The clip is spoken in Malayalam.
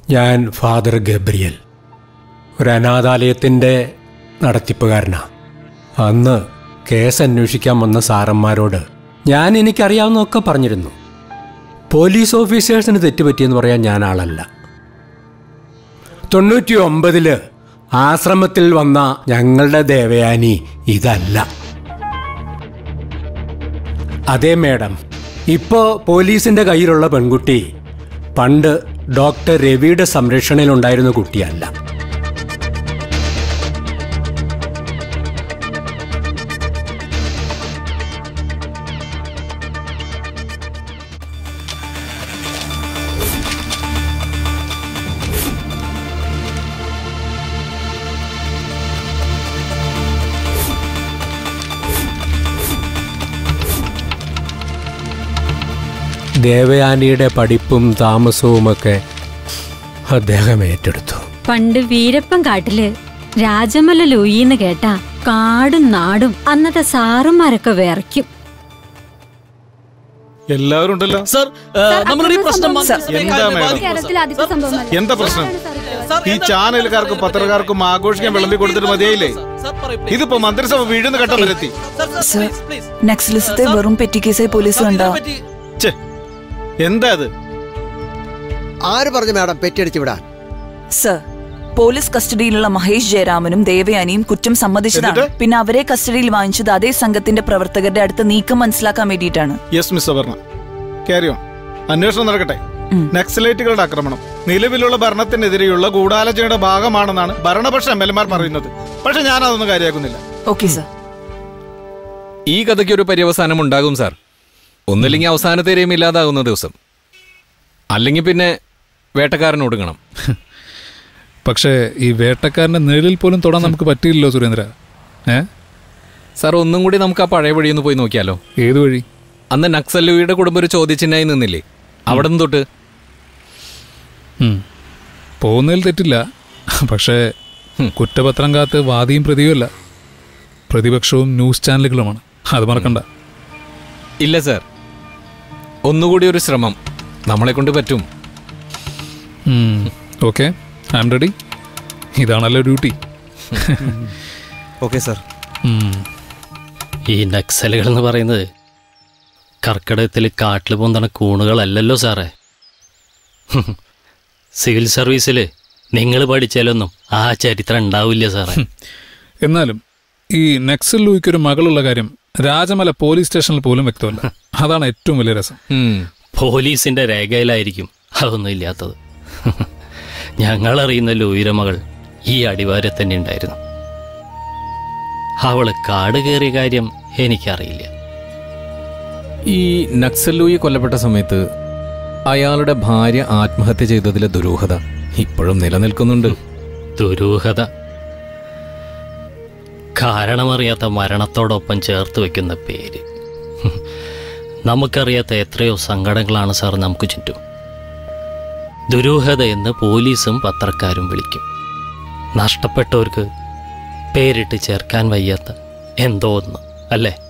ഞാൻ ഫാദർ ഗബ്രിയൽ ഒരു അനാഥാലയത്തിൻ്റെ നടത്തിപ്പുകാരനാണ് അന്ന് കേസ് അന്വേഷിക്കാൻ വന്ന സാറന്മാരോട് ഞാൻ എനിക്കറിയാവുന്നതൊക്കെ പറഞ്ഞിരുന്നു പോലീസ് ഓഫീസേഴ്സിന് തെറ്റുപറ്റിയെന്ന് പറയാൻ ഞാൻ ആളല്ല തൊണ്ണൂറ്റി ഒമ്പതില് ആശ്രമത്തിൽ വന്ന ഞങ്ങളുടെ ദേവയാനി ഇതല്ല അതെ മേഡം ഇപ്പോ പോലീസിന്റെ കയ്യിലുള്ള പെൺകുട്ടി പണ്ട് ഡോക്ടർ രവിയുടെ സംരക്ഷണയിലുണ്ടായിരുന്ന കുട്ടിയല്ല ദേവയാനിയുടെ പഠിപ്പും താമസവുമൊക്കെ അദ്ദേഹം ഏറ്റെടുത്തു പണ്ട് വീരപ്പൻ കാട്ടില് രാജമല ലൂയിന്ന് കേട്ടാ കാടും നാടും അന്നത്തെ സാറുമാരൊക്കെ വിറയ്ക്കും എല്ലാവരും ഉണ്ടല്ലോ സർ നമ്മുടെ ഈ പ്രശ്നം എന്താ മേഡം എന്താ പ്രശ്നം ഈ ചാനലുകാർക്കും പത്രക്കാർക്കും ആഘോഷിക്കാൻ വിളമ്പി കൊടുത്തിട്ട് മതിയായില്ലേ ഇതിപ്പോ മന്ത്രിസഭ വീഴുന്ന ഘട്ടം വരെത്തി സർ നക്സലിസത്തെ വെറും പെറ്റി കേസായി പോലീസ് കണ്ടോ ഛെ, എന്താ അത് ആര് പറഞ്ഞു മാഡം പെറ്റിയടിച്ചു വിടാൻ സർ പോലീസ് കസ്റ്റഡിയിലുള്ള മഹേഷ് ജയരാമനും ദേവയാനിയും കുറ്റം സമ്മതിച്ചതാണ് എന്നിട്ട്? പിന്നെ അവരെ കസ്റ്റഡിയിൽ വാങ്ങിച്ചത് അതേ സംഘത്തിന്റെ പ്രവർത്തകരുടെ അടുത്ത നീക്കം മനസ്സിലാക്കാൻ വേണ്ടിയിട്ടാണ് yes miss Aparna carry on അന്വേഷണം നടക്കട്ടെ നക്സലൈറ്റുകളുടെ ആക്രമണം നിലവിലുള്ള ഭരണത്തിനെതിരെയുള്ള ഗൂഢാലോചനയുടെ ഭാഗമാണെന്നാണ് ഭരണപക്ഷ എം എൽ എമാർ പറയുന്നത് പക്ഷെ ഞാൻ അതൊന്നും കാര്യമാക്കുന്നില്ല ഓക്കെ സർ ഈ കഥയ്ക്ക് ഒരു പര്യവസാനം ഉണ്ടാകും സാർ ഒന്നില്ലെങ്കിൽ അവസാനത്തെ ഇരയും ഇല്ലാതാകുന്ന ദിവസം അല്ലെങ്കിൽ പിന്നെ വേട്ടക്കാരൻ ഒടുങ്ങണം പക്ഷേ ഈ വേട്ടക്കാരന്റെ നിഴലിൽ പോലും തൊടാൻ നമുക്ക് പറ്റിയില്ലല്ലോ സുരേന്ദ്ര ഏ സാർ ഒന്നും കൂടി നമുക്ക് ആ പഴയ വഴിയൊന്ന് പോയി നോക്കിയാലോ ഏത് വഴി അന്ന് നക്സലുയുടെ കുടുംബം ഒരു ചോദ്യചിഹ്നമായി നിന്നില്ലേ അവിടെ നിന്ന് തൊട്ട് ഉം. പോകുന്നതിൽ തെറ്റില്ല പക്ഷേ കുറ്റപത്രം കാത്ത് വാദിയും പ്രതിയുമല്ല പ്രതിപക്ഷവും ന്യൂസ് ചാനലുകളുമാണ് അത് മറക്കണ്ട ഇല്ല സാർ ഒന്നുകൂടി ഒരു ശ്രമം നമ്മളെ കൊണ്ട് പറ്റും ഓക്കെ ഐ എം റെഡി ഇതാണല്ലോ ഡ്യൂട്ടി ഓക്കെ സർ ഈ നക്സലുകൾ എന്ന് പറയുന്നത് കർക്കിടകത്തിൽ കാട്ടിൽ പൊന്തണ കൂണുകളല്ലല്ലോ സാറേ സിവിൽ സർവീസിൽ നിങ്ങൾ പഠിച്ചാലൊന്നും ആ ചരിത്രം ഉണ്ടാവില്ല സാറേ എന്നാലും ഈ നെക്സൽ ലൂയിക്ക് ഒരു മകളുള്ള കാര്യം രാജമല പോലീസ് സ്റ്റേഷനിൽ പോലും വ്യക്തമല്ല അതാണ് ഏറ്റവും വലിയ രസം പോലീസിന്റെ രേഖയിലായിരിക്കും അതൊന്നും ഇല്ലാത്തത് ഞങ്ങളറിയുന്ന ലൂയിര മകൾ ഈ അടിവാരെ തന്നെ ഉണ്ടായിരുന്നു അവള് കാട് കയറിയ കാര്യം എനിക്കറിയില്ല ഈ നക്സൽ ലൂയി കൊല്ലപ്പെട്ട സമയത്ത് അയാളുടെ ഭാര്യ ആത്മഹത്യ ചെയ്തതിലെ ദുരൂഹത ഇപ്പോഴും നിലനിൽക്കുന്നുണ്ട് ദുരൂഹത കാരണമറിയാത്ത മരണത്തോടൊപ്പം ചേർത്ത് വെക്കുന്ന പേര് നമുക്കറിയാത്ത എത്രയോ സങ്കടങ്ങളാണ് സാർ നമുക്ക് ചുറ്റും ദുരൂഹത എന്ന് പോലീസും പത്രക്കാരും വിളിക്കും നഷ്ടപ്പെട്ടവർക്ക് പേരിട്ട് ചേർക്കാൻ വയ്യാത്ത എന്തോ ഒന്ന് അല്ലേ